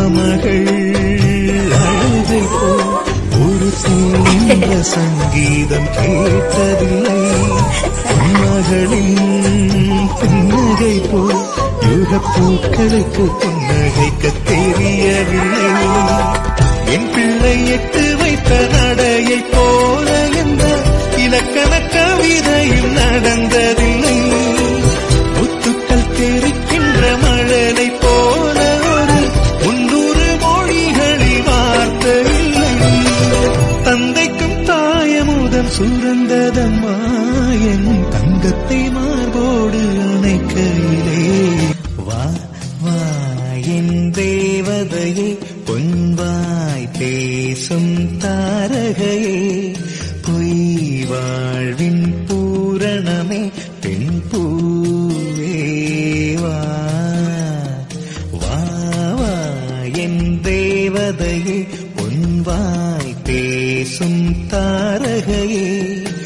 மணமகள் அழகை போல் ஒரு தீவிர சங்கீதம் கேட்டதில்லை மகளின் புன்னகை போல் யுகப் பூக்களுக்கு புன்னகைக்க தெரியவில்லை என் பிள்ளை எட்டு வைத்த நடையை போல எந்த இலக்கண கவிதையும் நடந்ததில்லை முத்துக்கள் தெரிக்கின்ற மழலை போல ஒரு முன்னூறு மொழிகளில் வார்த்தை இல்லை தந்தைக்கும் தாயமுதம் சுரந்ததம்மா என் தங்கத்தை மார்போடு அணைக்கையிலே வா வா என் தேவதையே பொன்வாய் பேசும் தாரகையே பொய் வாழ்வின் பூரணமே பெண் பூவே வா வா வா என் தேவதையே பொன்வாய் பேசும் தாரகையே